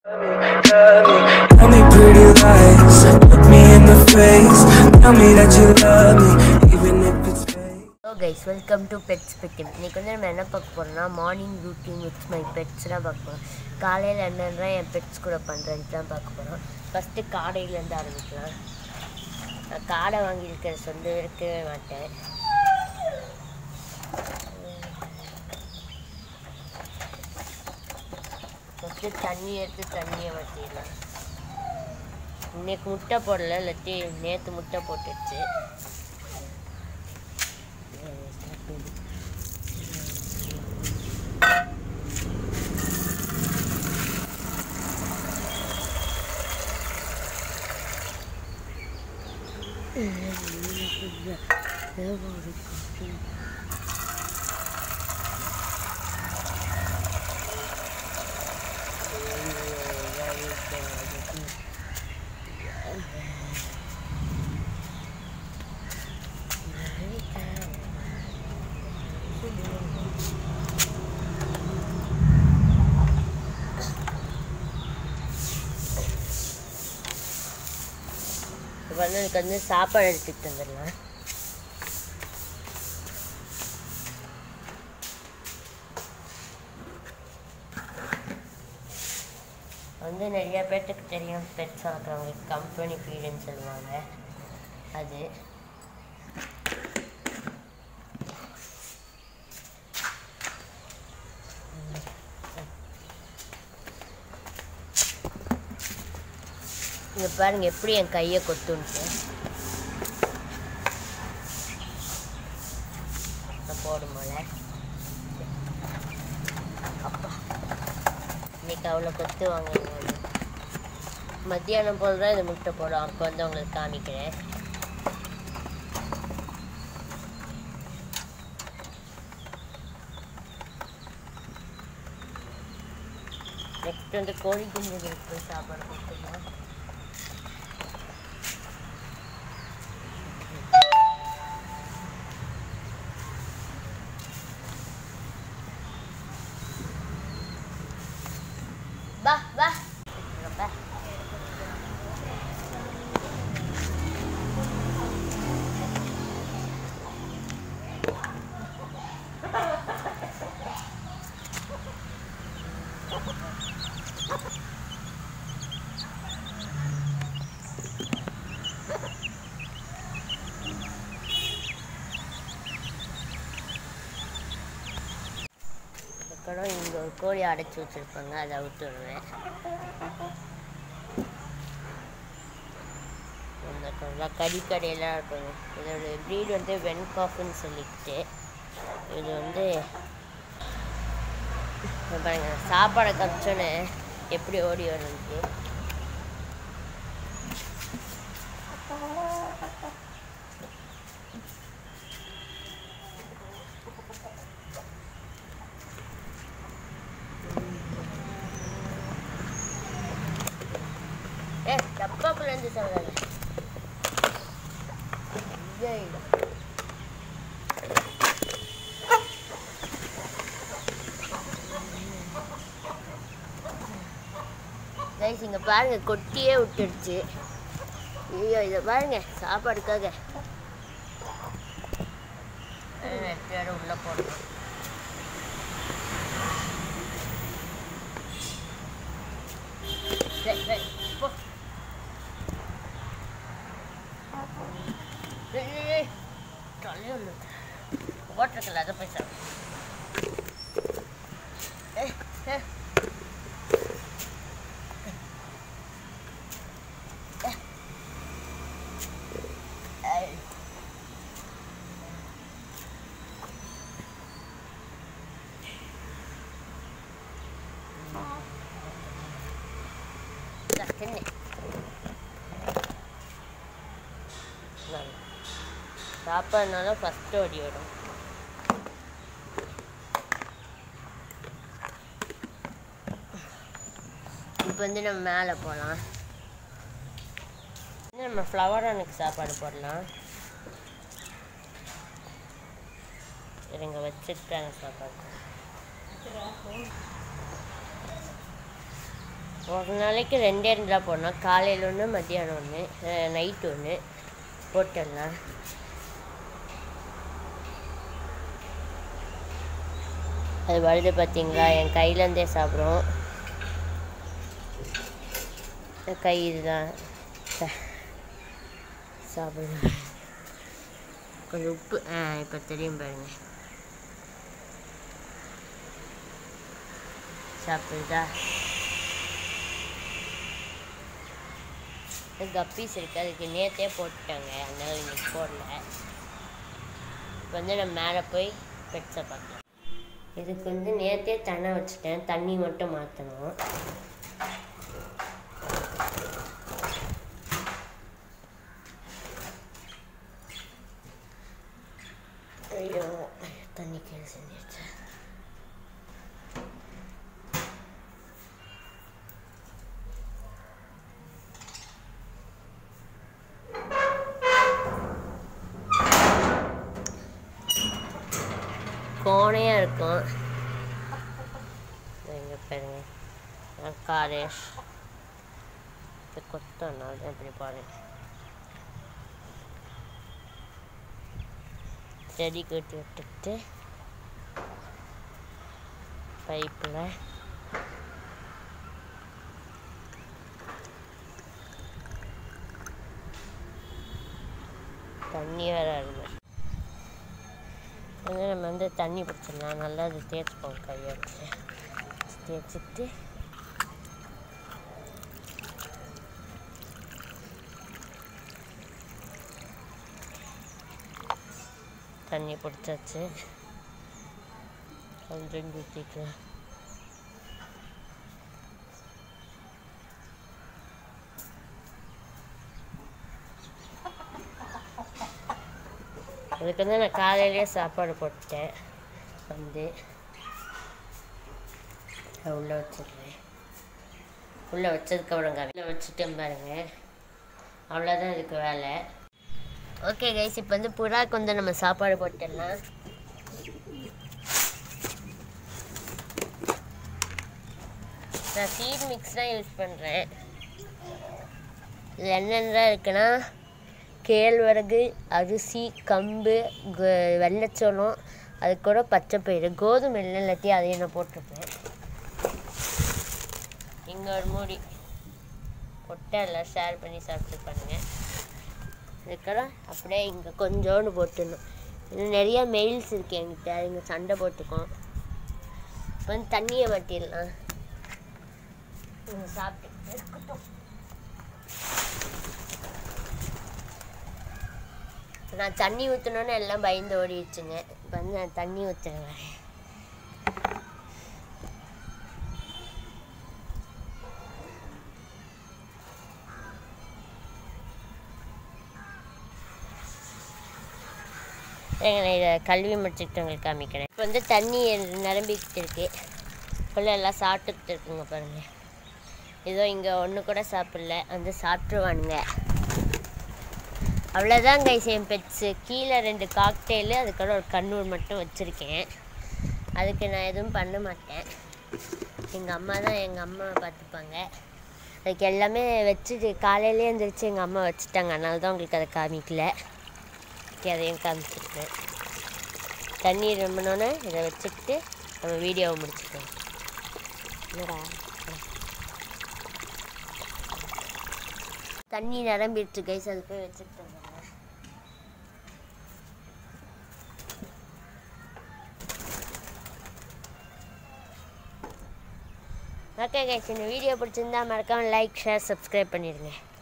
Tell me pretty lies, look me in the face. Tell me that you love me, even if it's fake. Hello guys welcome to pets பெட்டிம் இன்றைக்கி வந்து நம்ம என்ன பார்க்க போகிறோம்னா morning routine with my pets தான் பார்க்க போகிறோம் காலையில் என்னென்ன என் பெட்ஸ் கூட பண்ணுறேன்னு தான் பார்க்க போகிறோம் ஃபஸ்ட்டு காடையிலேருந்து ஆரம்பிக்கலாம் நான் காடை வாங்கியிருக்கிற சொந்த இருக்கவே மாட்டேன் ஃபஸ்ட்டு தண்ணி எடுத்து தண்ணியை வற்றிடலாம் இன்னைக்கு முட்டை போடல இல்லாட்டி நேற்று முட்டை போட்டுடுச்சு இப்போ வந்து எனக்கு வந்து சாப்பாடு எடுத்துகிட்டு வந்துடலாம் வந்து நிறைய பேர்த்துக்கு தெரியும் பெட்ஸ் வளர்க்குறவங்களுக்கு கம்பெனி ஃபீடுன்னு சொல்லுவாங்க அது இங்கே பாருங்க எப்படி என் கையை கொத்துன்ட்டு நான் போடும் போல அப்பா இன்னைக்கு அவ்வளோ கொத்து வாங்குவாங்க மத்தியானம் போல் தான் இது முட்டை போடும் அப்போ வந்து உங்களுக்கு காமிக்கிறேன் நெக்ஸ்ட் வந்து கோழி குஞ்சுகளுக்கு போய் சாப்பாடு கொடுத்துக்கலாம் வா வா வா அதுக்கப்புறம் இங்கே ஒரு கோழி அடைச்சி வச்சுருப்பாங்க அதை அவுத்து விடுவேன் இந்த நல்லா கறிக்கடையெல்லாம் இருக்கும் இதோட ப்ரீட் வந்து வென்காஃப்னு சொல்லிக்கிட்டு இது வந்து இங்க பாருங்க சாப்பாடை கமிச்சோன்னே எப்படி ஓடி வருது ஏ டப்பாக்குள்ளேருந்து சொல்லுங்க கைஸ் இங்கே பாருங்க கொட்டியே விட்டுடுச்சு ஐயோ இதை பாருங்க சாப்பாடுக்காக எடுத்து உள்ள போடணும் சரி சரி போ ஏய், ஏய், ஏய். தலையுள்ள. போட்டிருக்கல அதை போய் சாப்பிடு. ஏய், ஏய். ஏய். ஏய். இந்தா, தின்னு. இந்தாங்க. சாப்பாடுனால ஃபஸ்ட்டு ஓடி வரும் இப்போ வந்து நம்ம மேலே போகலாம் நம்ம ஃப்ளவர் எனக்கு சாப்பாடு போடலாம் இருங்க வச்சுட்டாங்க சாப்பாடு ஒரு நாளைக்கு ரெண்டே ரெண்டு தான் போடணும் காலையில் ஒன்று மத்தியானம் ஒன்று நைட்டு ஒன்று போட்டுடலாம் அது வருது பார்த்தீங்களா என் கையிலேருந்தே சாப்பிடும் என் கை இதுதான் ச- சாப்பிடுங்க கொஞ்சம் உப்பு ஆ இப்போ தெரியும் பாருங்க சாப்பிடுதா இது கப்பீஸ் இருக்கு அதுக்கு நேற்றே போட்டுட்டாங்க அதனால இன்னைக்கு போடல இப்போ வந்து நம்ம மேலே போய் பெட்ஸை பார்க்கலாம் இதுக்கு வந்து நேற்றே தண்ணை வச்சுட்டேன் தண்ணி மட்டும் மாற்றணும் ஐயோ தண்ணி கீழே செஞ்சிருச்சு கோணையாக இருக்கும் எங்கே பாருங்க நான் காரேஷ் இது கொத்தனால தான் இப்படி பாருங்க செடி கட்டி விட்டுட்டு பைப்பில் தண்ணி வேற இருக்கு வந்து நம்ம வந்து தண்ணி பிடிச்சிடலாம் நல்லா அது தேய்ச்சிப்போம் கையை வச்சு தேய்ச்சிட்டு தண்ணி பிடிச்சாச்சு கொஞ்சம் ஊற்றிக்கலாம் அதுக்கு வந்து நான் காலையிலேயே சாப்பாடு போட்டேன் வந்து அதை உள்ளே வச்சிடுறேன் உள்ளே வச்சதுக்கப்புறம் கவியில் வச்சுட்டேன் பாருங்க அவ்வளோதான் இதுக்கு வேலை ஓகே கைஸ் இப்போ வந்து புறாக்கு வந்து நம்ம சாப்பாடு போட்டுடலாம் நான் ஃபீட் மிக்ஸ் தான் யூஸ் பண்ணுறேன் இதில் என்னென்ன இருக்குன்னா கேழ்வரகு அரிசி கம்பு க- வெள்ளைச்சோளம் அது கூட பச்சை பயிறு கோதுமை இல்லை இல்லாட்டி அதையும் நான் போட்டிருப்பேன் இங்கே ஒரு மூடி பொட்டை எல்லாம் ஷேர் பண்ணி சாப்பிட்டு பண்ணுங்க இதுக்கெல்லாம் அப்படியே இங்கே கொஞ்சோண்டு போட்டுடணும் இன்னும் நிறைய மெயில்ஸ் இருக்கு என்கிட்ட இங்கே சண்டை போட்டுக்கும் இப்போ வந்து தண்ணியை மாட்டிடலாம் இங்கே சாப்பிட்டு இருக்கட்டும் நான் தண்ணி ஊற்றணுன்னு எல்லாம் பயந்து ஓடிடுச்சுங்க இப்போ வந்து நான் தண்ணி ஊற்றுறேன் ஏங்க நான் இதை கல்வி முடிச்சுட்டு உங்களுக்கு காமிக்கிறேன் இப்போ வந்து தண்ணி நிரம்பிக்கிட்டு இருக்கு ஃபுல்லாக எல்லாம் சாப்பிட்டுக்கிட்டு இருக்குங்க பாருங்க ஏதோ இங்கே ஒன்று கூட சாப்பிடல வந்து சாப்பிட்ருவானுங்க அவ்வளோதான் கைஸ் என் பெட்ஸு கீழே ரெண்டு காக்டெயிலு அதுக்கூட ஒரு கண்ணூர் மட்டும் வச்சுருக்கேன் அதுக்கு நான் எதுவும் பண்ண மாட்டேன் எங்கள் அம்மா தான் எங்கள் அம்மா பார்த்துப்பாங்க அதுக்கு எல்லாமே வச்சுட்டு காலையிலே எழுந்திரிச்சு எங்கள் அம்மா வச்சுட்டாங்க அதனால தான் உங்களுக்கு அதை காமிக்கல ஓகே அதையும் காமிச்சிருக்கேன் தண்ணி ரொம்பினோன்னே இதை வச்சுக்கிட்டு நம்ம வீடியோவை முடிச்சுக்கலாம் என்னடா தண்ணி நிரம்பிடுச்சு கைஸ் அது போய் வச்சுட்டு வந்துடுறேன். ஓகே கைஸ் இந்த வீடியோ பிடிச்சிருந்தா மறக்காம லைக் ஷேர் சப்ஸ்கிரைப் பண்ணிடுங்க